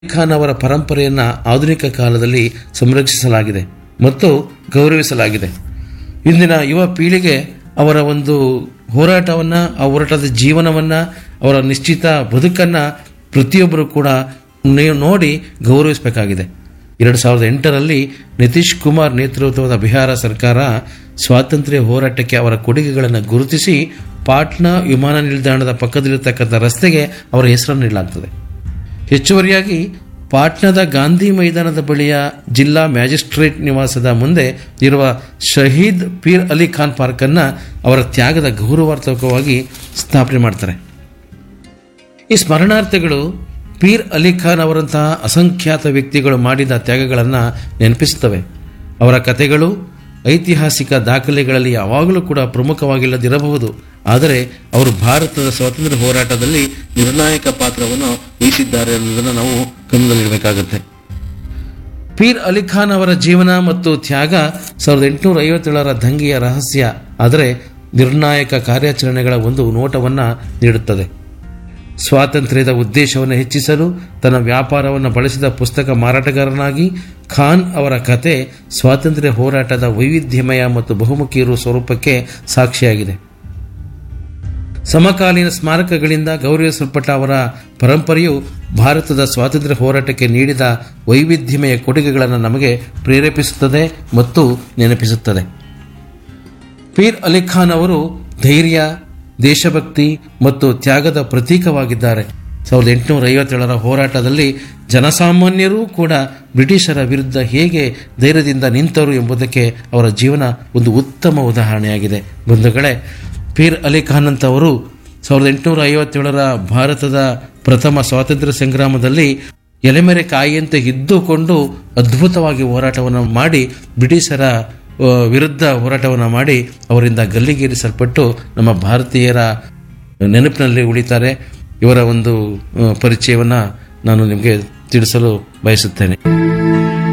ಖಾನ್ ಅವರ ಪರಂಪರೆಯನ್ನು ಆಧುನಿಕ ಕಾಲದಲ್ಲಿ ಸಂರಕ್ಷಿಸಲಾಗಿದೆ ಮತ್ತು ಗೌರವಿಸಲಾಗಿದೆ ಇಂದಿನ ಯುವ ಪೀಳಿಗೆ ಅವರ ಒಂದು ಹೋರಾಟವನ್ನು ಆ ಹೋರಾಟದ ಜೀವನವನ್ನು ಅವರ ನಿಶ್ಚಿತ ಬದುಕನ್ನು ಪ್ರತಿಯೊಬ್ಬರು ಕೂಡ ನೆ- ನೋಡಿ ಗೌರವಿಸಬೇಕಾಗಿದೆ ಎರಡು ಸಾವಿರದ ಎಂಟರಲ್ಲಿ ನಿತೀಶ್ ಕುಮಾರ್ ನೇತೃತ್ವದ ಬಿಹಾರ ಸರ್ಕಾರ ಸ್ವಾತಂತ್ರ್ಯ ಹೋರಾಟಕ್ಕೆ ಅವರ ಕೊಡುಗೆಗಳನ್ನು ಗುರುತಿಸಿ ಪಾಟ್ನಾ ವಿಮಾನ ನಿಲ್ದಾಣದ ಪಕ್ಕದಲ್ಲಿರ್ತಕ್ಕಂಥ ರಸ್ತೆಗೆ ಅವರ ಹೆಸರನ್ನು ನೀಡಲಾಗ್ತದೆ ಹೆಚ್ಚುವರಿಯಾಗಿ ಪಾಟ್ನಾದ ಗಾಂಧಿ ಮೈದಾನದ ಬಳಿಯ ಜಿಲ್ಲಾ ಮ್ಯಾಜಿಸ್ಟ್ರೇಟ್ ನಿವಾಸದ ಮುಂದೆ ಇರುವ ಶಹೀದ್ ಪೀರ್ ಅಲಿ ಖಾನ್ ಪಾರ್ಕನ್ನು ಅವರ ತ್ಯಾಗದ ಗೌರವಾರ್ಥಕವಾಗಿ ಸ್ಥಾಪನೆ ಮಾಡ್ತಾರೆ ಈ ಸ್ಮರಣಾರ್ಥಗಳು ಪೀರ್ ಅಲಿ ಖಾನ್ ಅವರಂತಹ ಅಸಂಖ್ಯಾತ ವ್ಯಕ್ತಿಗಳು ಮಾಡಿದ ತ್ಯಾಗಗಳನ್ನು ನೆನಪಿಸುತ್ತವೆ ಅವರ ಕಥೆಗಳು ಐತಿಹಾಸಿಕ ದಾಖಲೆಗಳಲ್ಲಿ ಯಾವಾಗಲೂ ಕೂಡ ಪ್ರಮುಖವಾಗಿಲ್ಲದಿರಬಹುದು ಆದರೆ ಅವರು ಭಾರತದ ಸ್ವಾತಂತ್ರ್ಯ ಹೋರಾಟದಲ್ಲಿ ನಿರ್ಣಾಯಕ ಪಾತ್ರವನ್ನು ವಹಿಸಿದ್ದಾರೆ ಅನ್ನೋದನ್ನು ನಾವು ಗಮನದಲ್ಲಿಡಬೇಕಾಗುತ್ತೆ ಪೀರ್ ಅಲಿ ಖಾನ್ ಅವರ ಜೀವನ ಮತ್ತು ತ್ಯಾಗ ಸಾವಿರದ ಎಂಟುನೂರ ಐವತ್ತೇಳರ ದಂಗೆಯ ರಹಸ್ಯ ಆದರೆ ನಿರ್ಣಾಯಕ ಕಾರ್ಯಾಚರಣೆಗಳ ಒಂದು ನೋಟವನ್ನು ನೀಡುತ್ತದೆ ಸ್ವಾತಂತ್ರ್ಯದ ಉದ್ದೇಶವನ್ನು ಹೆಚ್ಚಿಸಲು ತನ್ನ ವ್ಯಾಪಾರವನ್ನು ಬಳಸಿದ ಪುಸ್ತಕ ಮಾರಾಟಗಾರನಾಗಿ ಖಾನ್ ಅವರ ಕತೆ ಸ್ವಾತಂತ್ರ್ಯ ಹೋರಾಟದ ವೈವಿಧ್ಯಮಯ ಮತ್ತು ಬಹುಮುಖಿ ಇರುವ ಸ್ವರೂಪಕ್ಕೆ ಸಾಕ್ಷಿಯಾಗಿದೆ ಸಮಕಾಲೀನ ಸ್ಮಾರಕಗಳಿಂದ ಗೌರವಿಸಲ್ಪಟ್ಟ ಅವರ ಪರಂಪರೆಯು ಭಾರತದ ಸ್ವಾತಂತ್ರ್ಯ ಹೋರಾಟಕ್ಕೆ ನೀಡಿದ ವೈವಿಧ್ಯಮಯ ಕೊಡುಗೆಗಳನ್ನು ನಮಗೆ ಪ್ರೇರೇಪಿಸುತ್ತದೆ ಮತ್ತು ನೆನಪಿಸುತ್ತದೆ ಪೀರ್ ಅಲಿ ಖಾನ್ ಅವರು ಧೈರ್ಯ ದೇಶಭಕ್ತಿ ಮತ್ತು ತ್ಯಾಗದ ಪ್ರತೀಕವಾಗಿದ್ದಾರೆ ಸಾವಿರದ ಎಂಟುನೂರ ಐವತ್ತೇಳರ ಹೋರಾಟದಲ್ಲಿ ಜನಸಾಮಾನ್ಯರೂ ಕೂಡ ಬ್ರಿಟಿಷರ ವಿರುದ್ಧ ಹೇಗೆ ಧೈರ್ಯದಿಂದ ನಿಂತರು ಎಂಬುದಕ್ಕೆ ಅವರ ಜೀವನ ಒಂದು ಉತ್ತಮ ಉದಾಹರಣೆಯಾಗಿದೆ ಬಂಧುಗಳೇ ಪೀರ್ ಅಲಿ ಖಾನ್ ಅಂತವರು ಸಾವಿರದ ಎಂಟುನೂರ ಐವತ್ತೇಳರ ಭಾರತದ ಪ್ರಥಮ ಸ್ವಾತಂತ್ರ್ಯ ಸಂಗ್ರಾಮದಲ್ಲಿ ಎಲೆಮೆರೆ ಕಾಯಿಯಂತೆ ಇದ್ದುಕೊಂಡು ಅದ್ಭುತವಾಗಿ ಹೋರಾಟವನ್ನು ಮಾಡಿ ಬ್ರಿಟಿಷರ ಆ, ವಿರುದ್ಧ ಹೋರಾಟವನ್ನು ಮಾಡಿ ಅವರಿಂದ ಗಲ್ಲಿಗೇರಿಸಲ್ಪಟ್ಟು ನಮ್ಮ ಭಾರತೀಯರ ನೆನಪಿನಲ್ಲಿ ಉಳಿತಾರೆ ಇವರ ಒಂದು ಆ, ಪರಿಚಯವನ್ನು ನಾನು ನಿಮಗೆ ತಿಳಿಸಲು ಬಯಸುತ್ತೇನೆ